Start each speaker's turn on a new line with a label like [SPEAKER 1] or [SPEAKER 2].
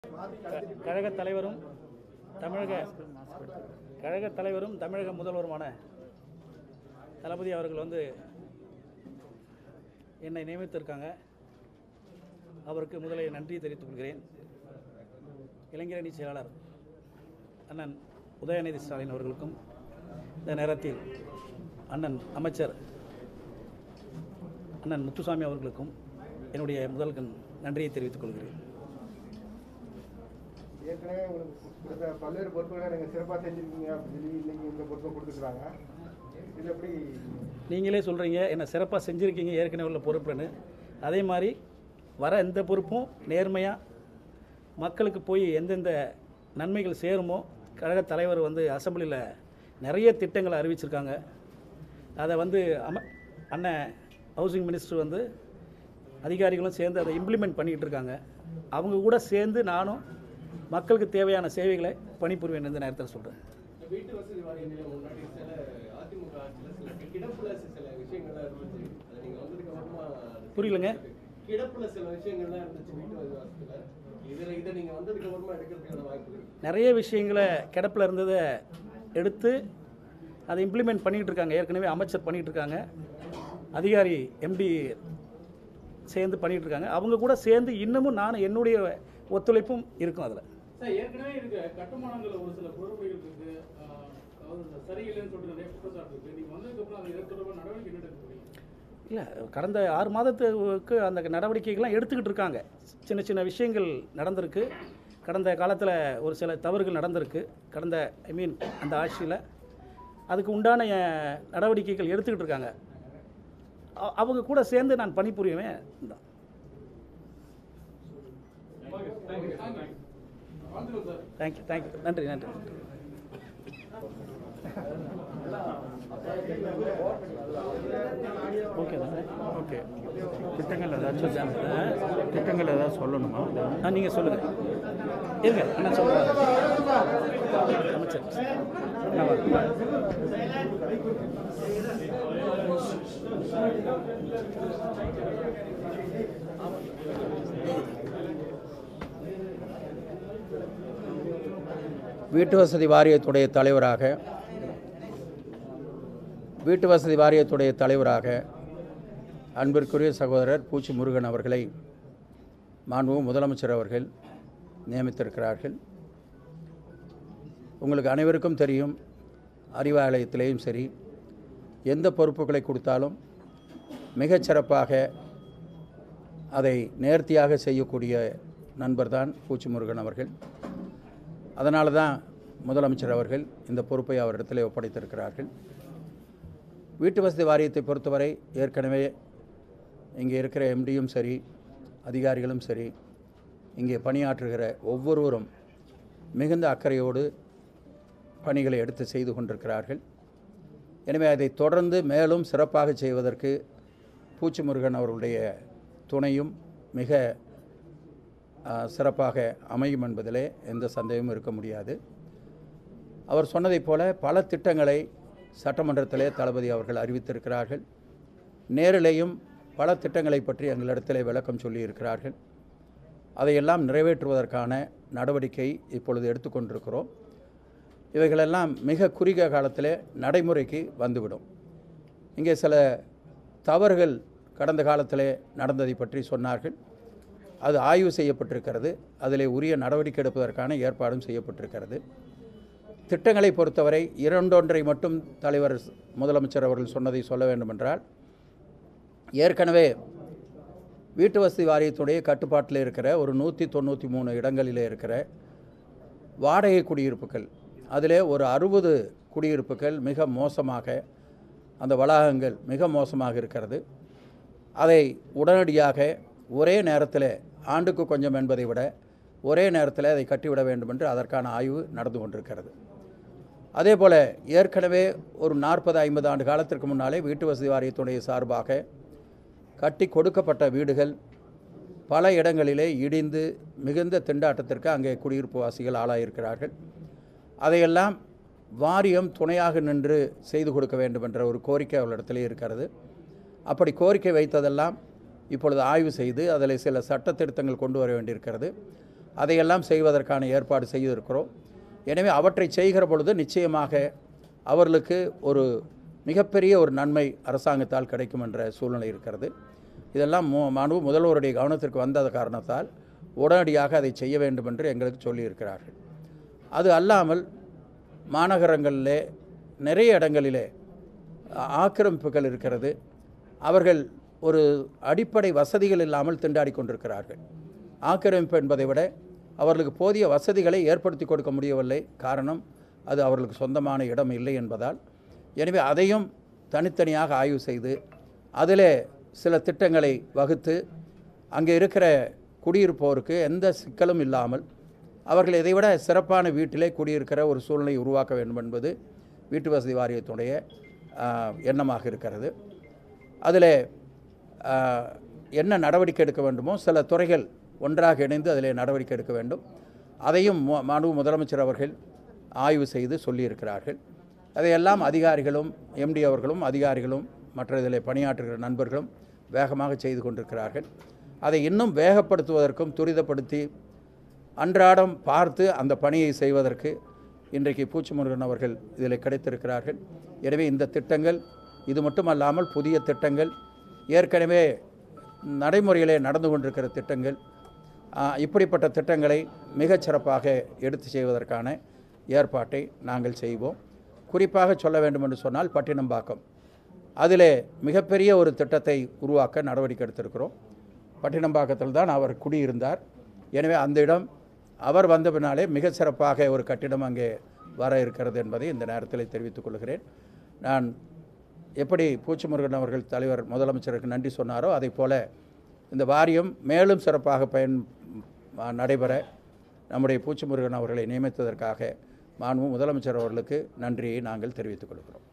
[SPEAKER 1] க- கழக தலைவரும் தமிழக கழக தலைவரும் தமிழக முதல்வருமான தளபதி அவர்கள் வந்து என்னை நியமித்திருக்காங்க அவருக்கு முதலில் நன்றி தெரிவித்துக் கொள்கிறேன் இளைஞரணி செயலாளர் அண்ணன் உதயநிதி ஸ்டாலின் அவர்களுக்கும் இந்த நேரத்தில் அண்ணன் அமைச்சர் அண்ணன் முத்துசாமி அவர்களுக்கும் என்னுடைய முதல் கண் நன்றியை தெரிவித்துக் கொள்கிறேன்
[SPEAKER 2] ஏற்கனவே உங்களுக்கு கொடுத்த பல்வேறு பொறுப்புகளை நீங்கள் சிறப்பாக செஞ்சுருக்கீங்க அப்படின்னு சொல்லி இன்னைக்கு இந்த பொறுப்பை கொடுத்துருக்குறாங்க இது எப்படி
[SPEAKER 1] நீங்களே சொல்கிறீங்க என்ன சிறப்பாக செஞ்சுருக்கீங்க ஏற்கனவே உள்ள பொறுப்புன்னு அதே மாதிரி வர எந்த பொறுப்பும் நேர்மையாக மக்களுக்கு போய் எந்தெந்த நன்மைகள் சேருமோ கழக தலைவர் வந்து அசெம்பிளியில் நிறைய திட்டங்களை அறிவிச்சிருக்காங்க அதை வந்து அம அண்ணன் ஹவுசிங் மினிஸ்டர் வந்து அதிகாரிகளும் சேர்ந்து அதை இம்ப்ளிமெண்ட் பண்ணிகிட்டு இருக்காங்க அவங்க கூட சேர்ந்து நானும் மக்களுக்கு தேவையான சேவைகளை பணிபுரிவேன் இந்த நேரத்தில் சொல்கிறேன்
[SPEAKER 3] வீட்டு வசதி வாரியத்துல முன்னாடி சில அதிமுக ஆட்சியில சில கிடப்புல சில விஷயங்கள்லாம் இருந்துச்சு அதை நீங்க வந்ததுக்கு அப்புறமா
[SPEAKER 1] புரியலங்க
[SPEAKER 3] கிடப்புல சில விஷயங்கள்லாம் இருந்துச்சு வீட்டு வசதி வாரியத்துல இதுல இதை நீங்க வந்ததுக்கு அப்புறமா எடுக்கிறதுக்கான வாய்ப்பு இருக்கு
[SPEAKER 1] நிறைய விஷயங்களை கிடப்பில் இருந்ததை எடுத்து அதை இம்ப்ளிமெண்ட் பண்ணிகிட்டு இருக்காங்க ஏற்கனவே அமைச்சர் பண்ணிகிட்டு இருக்காங்க அதிகாரி எம்டி சேர்ந்து பண்ணிகிட்டு இருக்காங்க அவங்க கூட சேர்ந்து இன்னமும் நான் என்னுடைய ஒத்துழைப்பும் இருக்கும் அதில்
[SPEAKER 4] சார் ஏற்கனவே இருக்க கட்டுமானங்கள்ல ஒரு சில குழப்பங்கள் இருக்கு ஆஹ் அதாவது இந்த சரியில்லைன்னு சொல்லிட்டு நிறைய குற்றச்சாட்டு இருக்கு நீங்க வந்ததுக்கப்புறம் அது தொடர்பாக நடவடிக்கை என்ன எடுக்க போறீங்க
[SPEAKER 1] இல்லை கடந்த ஆறு மாதத்துக்கு அந்த நடவடிக்கைகள்லாம் எடுத்துக்கிட்டு இருக்காங்க சின்ன சின்ன விஷயங்கள் நடந்திருக்கு கடந்த காலத்தில் ஒரு சில தவறுகள் நடந்திருக்கு கடந்த ஐ மீன் அந்த ஆட்சியில் அதுக்கு உண்டான அஹ், நடவடிக்கைகள் எடுத்துக்கிட்டு இருக்காங்க அ- அவங்க கூட சேர்ந்து நான் பணிபுரியுவேன் தான்
[SPEAKER 4] வாழ்த்துக்கள் சார்
[SPEAKER 1] தேங்க்யூ தேங்க்யூ நன்றி நன்றி ஓகே தானே ஓகே
[SPEAKER 5] திட்டங்கள் ஏதாச்சும் திட்டங்கள் ஏதாவது சொல்லணுமா
[SPEAKER 1] ஆ நீங்கள் சொல்லுங்கள் இருங்க அண்ணா சொல்லுங்கள் அமைச்சர் அண்ணா வாங்க.
[SPEAKER 5] வீட்டு வசதி வாரியத்துடைய தலைவராக வீட்டு வசதி வாரியத்துடைய தலைவராக அன்பிற்குரிய சகோதரர் பூச்சி முருகன் அவர்களை மாண்பு முதலமைச்சர் அவர்கள் நியமித்திருக்கிறார்கள் உங்களுக்கு அனைவருக்கும் தெரியும் அறிவாலயத்திலேயும் சரி எந்த பொறுப்புகளை கொடுத்தாலும் மிகச் சிறப்பாக அதை நேர்த்தியாக செய்யக்கூடிய நண்பர்தான் பூச்சி முருகன் அவர்கள் அதனால தான் முதலமைச்சர் அவர்கள் இந்த பொறுப்பை அவரிடத்தில் ஒப்படைத்திருக்கிறார்கள் வீட்டு வசதி வாரியத்தை பொறுத்தவரை ஏற்கனவே இங்கே இருக்கிற எம்டியும் சரி அதிகாரிகளும் சரி இங்கே பணியாற்றுகிற ஒவ்வொருவரும் மிகுந்த அக்கறையோடு பணிகளை எடுத்து செய்து கொண்டிருக்கிறார்கள் எனவே அதை தொடர்ந்து மேலும் சிறப்பாக செய்வதற்கு பூச்சி முருகன் அவர்களுடைய துணையும் மிக ஆ, சிறப்பாக அமையும் என்பதிலே எந்த சந்தேகமும் இருக்க முடியாது அவர் சொன்னதைப் போல பல திட்டங்களை சட்டமன்றத்திலே தளபதி அவர்கள் அறிவித்திருக்கிறார்கள் நேரிலேயும் பல திட்டங்களை பற்றி எங்களிடத்திலே விளக்கம் சொல்லியிருக்கிறார்கள் அதையெல்லாம் நிறைவேற்றுவதற்கான நடவடிக்கை இப்பொழுது எடுத்துக்கொண்டிருக்கிறோம் இவைகளெல்லாம் மிக குறுகிய காலத்திலே நடைமுறைக்கு வந்துவிடும் இங்கே சில தவறுகள் கடந்த காலத்திலே நடந்ததை பற்றி சொன்னார்கள் அது ஆய்வு செய்யப்பட்டிருக்கிறது அதிலே உரிய நடவடிக்கை எடுப்பதற்கான ஏற்பாடும் செய்யப்பட்டிருக்கிறது திட்டங்களை பொறுத்தவரை இரண்டொன்றை மட்டும் தலைவர் முதலமைச்சர் அவர்கள் சொன்னதை சொல்ல வேண்டுமென்றால் ஏற்கனவே வீட்டு வசதி வாரியத்துடைய கட்டுப்பாட்டில் இருக்கிற ஒரு நூற்றி தொண்ணூற்றி மூணு இடங்களிலே இருக்கிற வாடகை குடியிருப்புகள் அதிலே ஒரு அறுபது குடியிருப்புகள் மிக மோசமாக அந்த வளாகங்கள் மிக மோசமாக இருக்கிறது அதை உடனடியாக ஒரே நேரத்தில் ஆண்டுக்கு கொஞ்சம் என்பதை விட ஒரே நேரத்தில் அதை கட்டிவிட வேண்டும் என்று அதற்கான ஆய்வு நடந்து கொண்டிருக்கிறது அதே போல் ஏற்கனவே ஒரு நாற்பது ஐம்பது ஆண்டு காலத்திற்கு முன்னாலே வீட்டு வசதி வாரியத்துடைய சார்பாக கட்டி கொடுக்கப்பட்ட வீடுகள் பல இடங்களிலே இடிந்து மிகுந்த திண்டாட்டத்திற்கு அங்கே குடியிருப்பு வாசிகள் ஆளாயிருக்கிறார்கள் அதையெல்லாம் வாரியம் துணையாக நின்று செய்து கொடுக்க வேண்டும் என்ற ஒரு கோரிக்கை அவர்களிடத்திலே இருக்கிறது அப்படி கோரிக்கை வைத்ததெல்லாம் இப்பொழுது ஆய்வு செய்து அதில் சில சட்ட திருத்தங்கள் கொண்டு வர வேண்டியிருக்கிறது அதையெல்லாம் செய்வதற்கான ஏற்பாடு செய்திருக்கிறோம் எனவே அவற்றை செய்கிற பொழுது நிச்சயமாக அவர்களுக்கு ஒரு மிகப்பெரிய ஒரு நன்மை அரசாங்கத்தால் கிடைக்கும் என்ற சூழ்நிலை இருக்கிறது இதெல்லாம் மு மனு முதல்வருடைய கவனத்திற்கு வந்த காரணத்தால் உடனடியாக அதை செய்ய வேண்டும் என்று எங்களுக்கு சொல்லியிருக்கிறார்கள் அது அல்லாமல் மாநகரங்களிலே நிறைய இடங்களிலே ஆ- ஆக்கிரமிப்புகள் இருக்கிறது அவர்கள் ஒரு அடிப்படை வசதிகள் இல்லாமல் திண்டாடி கொண்டிருக்கிறார்கள் ஆக்கிரமிப்பு என்பதை விட அவர்களுக்கு போதிய வசதிகளை ஏற்படுத்தி கொடுக்க முடியவில்லை காரணம் அது அவர்களுக்கு சொந்தமான இடம் இல்லை என்பதால் எனவே அதையும் தனித்தனியாக ஆய்வு செய்து அதிலே சில திட்டங்களை வகுத்து அங்கே இருக்கிற குடியிருப்போருக்கு எந்த சிக்கலும் இல்லாமல் அவர்கள் இதைவிட சிறப்பான வீட்டிலே குடியிருக்கிற ஒரு சூழ்நிலை உருவாக்க வேண்டும் என்பது வீட்டு வசதி வாரியத்துடைய ஆ, எண்ணமாக இருக்கிறது அதில் என்ன நடவடிக்கை எடுக்க வேண்டுமோ சில துறைகள் ஒன்றாக இணைந்து அதில் நடவடிக்கை எடுக்க வேண்டும் அதையும் மு- மாண்பு முதலமைச்சர் அவர்கள் ஆய்வு செய்து சொல்லியிருக்கிறார்கள் அதையெல்லாம் அதிகாரிகளும் எம்டி அவர்களும் அதிகாரிகளும் மற்ற இதில் பணியாற்றுகிற நண்பர்களும் வேகமாக செய்து கொண்டிருக்கிறார்கள் அதை இன்னும் வேகப்படுத்துவதற்கும் துரிதப்படுத்தி அன்றாடம் பார்த்து அந்த பணியை செய்வதற்கு இன்றைக்கு பூச்சிமுருகன் அவர்கள் இதில் கிடைத்திருக்கிறார்கள் எனவே இந்த திட்டங்கள் இது மட்டுமல்லாமல் புதிய திட்டங்கள் ஏற்கனவே நடைமுறையிலே நடந்து கொண்டிருக்கிற திட்டங்கள் ஆ, இப்படிப்பட்ட திட்டங்களை மிகச் சிறப்பாக எடுத்து செய்வதற்கான ஏற்பாட்டை நாங்கள் செய்வோம் குறிப்பாக சொல்ல வேண்டும் என்று சொன்னால் பட்டினம்பாக்கம் அதிலே மிகப்பெரிய ஒரு திட்டத்தை உருவாக்க நடவடிக்கை எடுத்திருக்கிறோம் பட்டினம்பாக்கத்தில் தான் அவர் குடியிருந்தார் எனவே அந்த இடம் அவர் வந்த பின்னாலே மிக சிறப்பாக ஒரு கட்டிடம் அங்கே வர இருக்கிறது என்பதை இந்த நேரத்தில் தெரிவித்துக் கொள்கிறேன் நான் எப்படி பூச்சிமுருகன் அவர்கள் தலைவர் முதலமைச்சருக்கு நன்றி சொன்னாரோ அதைப் போல இந்த வாரியம் மேலும் சிறப்பாக பயன் நடைபெற நம்முடைய பூச்சிமுருகன் அவர்களை நியமித்ததற்காக மாண்பு முதலமைச்சர் அவர்களுக்கு நன்றியை நாங்கள் தெரிவித்துக் கொள்கிறோம்